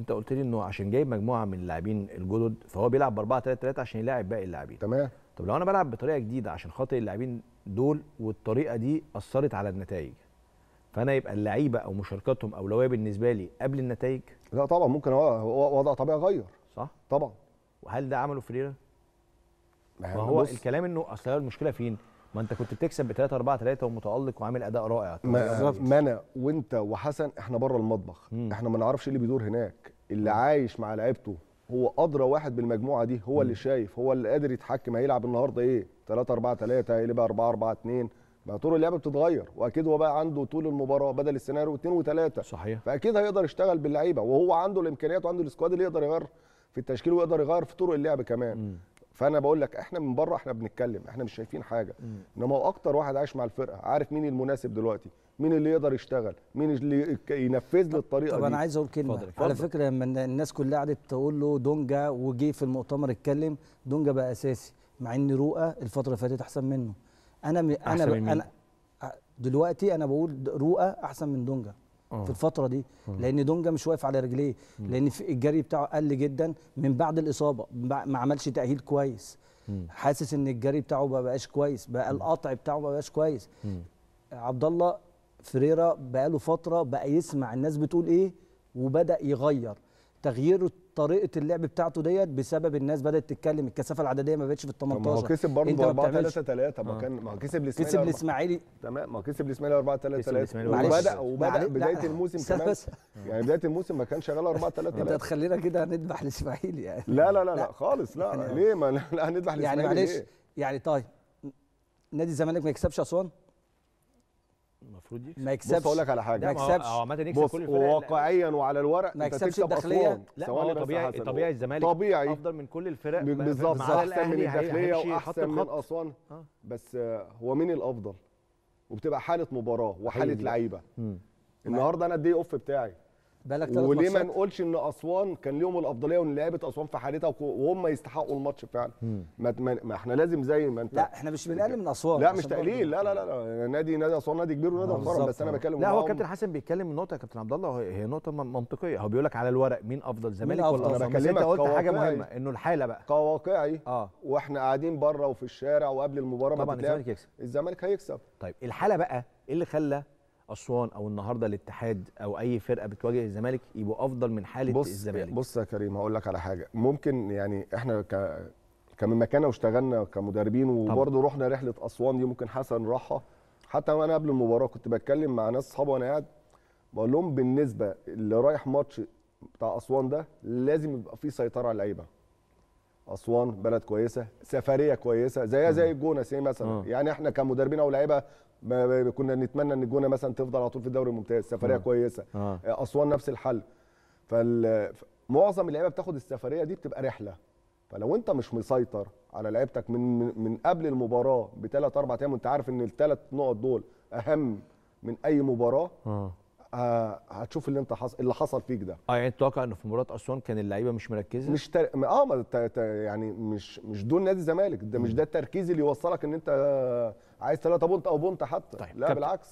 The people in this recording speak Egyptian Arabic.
انت قلت لي انه عشان جايب مجموعه من اللاعبين الجدد فهو بيلعب ب 4 3 3 عشان يلاعب باقي اللاعبين تمام طب لو انا بلعب بطريقه جديده عشان خاطر اللاعبين دول والطريقه دي اثرت على النتائج فانا يبقى اللعيبه او مشاركاتهم اولويه بالنسبه لي قبل النتائج لا طبعا ممكن هو هو وضع طبيعي غير صح طبعا وهل ده عمله فريرا ما ما هو هو بص الكلام انه اصل هي المشكله فين ما انت كنت بتكسب ب 3 4 3 ومتالق وعامل اداء رائع ما, ما انا وانت وحسن احنا بره المطبخ مم. احنا ما نعرفش ايه اللي بيدور هناك اللي عايش مع لعيبته هو ادرى واحد بالمجموعه دي هو اللي شايف هو اللي قادر يتحكم هيلعب النهارده ايه 3 4 3 هيلعب 4 4 2 ما طول اللعبه بتتغير واكيد هو بقى عنده طول المباراه بدل السيناريو 2 و3 صحيح فاكيد هيقدر يشتغل باللعيبه وهو عنده الامكانيات وعنده السكواد اللي يقدر يغير في التشكيل ويقدر يغير في طرق اللعب كمان مم. فانا بقول لك احنا من بره احنا بنتكلم احنا مش شايفين حاجه مم. انما هو اكتر واحد عايش مع الفرقه عارف مين المناسب دلوقتي مين اللي يقدر يشتغل مين اللي يك- ينفذ له الطريقه طب دي انا عايز اقول كلمه اتفضل، على اتفضل. فكره لما الناس كلها قعدت تقول له دونجا وجي في المؤتمر اتكلم دونجا بقى اساسي مع ان رؤى الفتره اللي فاتت احسن منه انا م... انا أحسن ب... من مين؟ انا دلوقتي انا بقول رؤى احسن من دونجا آه. في الفتره دي لان دونجا مش واقف على رجليه لان في الجري بتاعه قل جدا من بعد الاصابه ما ما عملش تاهيل كويس مم. حاسس ان الجري بتاعه ما بقاش كويس بقى القطع بتاعه ما بقاش كويس مم. عبد الله فريرا بقاله فتره بقى يسمع الناس بتقول ايه وبدا يغير تغيير طريقه اللعب بتاعته ديت بسبب الناس بدات تتكلم الكثافه العدديه ما بقتش في ال طب ما هو 18 كسب برضه انت ب ما 4 بتعملش 3 3 ما آه. كان ما هو كسب الاسماعيلي كسب أربعة- الاسماعيلي تمام ما هو كسب الاسماعيلي 4 3 كسب 3 الإسماعيلي معلش. وبدا وبدا معلش. بدايه لا. الموسم استنى كمان بس. يعني بدايه الموسم ما كان شغال 4 3 انت 3 هتخلينا كده هنذبح الاسماعيلي يعني لا لا لا لا لا. خالص لا يعني- ليه ما لا هنذبح يعني الاسماعيلي معلش ليه؟ يعني طيب نادي الزمالك ما يكسبش اسوان المفروض يكسب ما يكسبش بص اقول لك على ما حاجه لا، ما هو- يكسبش. هو عامه يكسب بص كل الفرق واقعيا وعلى الورق ما انت يكسبش تكسب الداخلية. أسوان. لا ما ثواني هو بس يا طبيعي حسن. طبيعي الزمالك طبيعي افضل من كل الفرق ب- ب- بالظبط ما عدا احسن من الأهلي هي- الداخليه هيمشي خط واحسن من بخط. اسوان آه. بس آه، هو مين الافضل وبتبقى حاله مباراه وحاله دي. لعيبه مم. النهارده انا ادي اوف بتاعي بالك ثلاث وليه ما ماتشات نقولش ان اسوان كان ليهم الافضليه وان لعيبه اسوان في حالتها وك- وهم يستحقوا الماتش فعلا مم. ما, ما, ما احنا لازم زي ما انت لا احنا مش بنقلل من اسوان لا مش عشان برضه- تقليل لا لا لا, لا. نادي نادي اسوان نادي كبير ونادي آه، محترم بالظبط. بس انا بتكلم لا هو معاهم- كابتن حسن بيتكلم من نقطه يا كابتن عبد الله هي هي نقطه من- منطقيه هو بيقول لك على الورق مين افضل زمالك أفضل؟ ولا أنا اسوان بس انت بكلمك قلت حاجه كواقعي. مهمه انه الحاله بقى كواقعي اه واحنا قاعدين بره وفي الشارع وقبل المباراه ما طبعا تتلعب، الزمالك يكسب الزمالك هيكسب طيب الحاله بقى ايه اللي خلى اسوان او النهارده الاتحاد او اي فرقه بتواجه الزمالك يبقوا افضل من حاله بص الزمالك بص يا كريم هقول لك على حاجه ممكن يعني احنا ك كمن مكاننا واشتغلنا كمدربين وبرضه رحنا رحله اسوان دي ممكن حسن راحها حتى وانا قبل المباراه كنت بتكلم مع ناس اصحابي وانا قاعد بقول لهم بالنسبه اللي رايح ماتش بتاع اسوان ده لازم يبقى فيه سيطره على اللعيبه اسوان بلد كويسه سفريه كويسه زيها زي الجونه سي مثلا آه. يعني احنا كمدربين او لعيبه ما- ما- كنا نتمنى ان الجونه مثلا تفضل على طول في الدوري الممتاز سفريه آه. كويسه اه اسوان نفس الحل فمعظم اللعيبه بتاخد السفريه دي بتبقى رحله فلو انت مش مسيطر على لعيبتك من من- من قبل المباراه بثلاث اربع ايام وانت عارف ان الثلاث نقط دول اهم من اي مباراه اه آه، هتشوف اللي انت حص... اللي حصل فيك ده اه يعني تتوقع ان في مباراه اسوان كان اللعيبه مش مركزه مش تر... اه ما ت... ت... يعني مش مش دول نادي الزمالك ده مش ده التركيز اللي يوصلك ان انت عايز ثلاثه بونت او بونت حتى طيب لا كابتن- بالعكس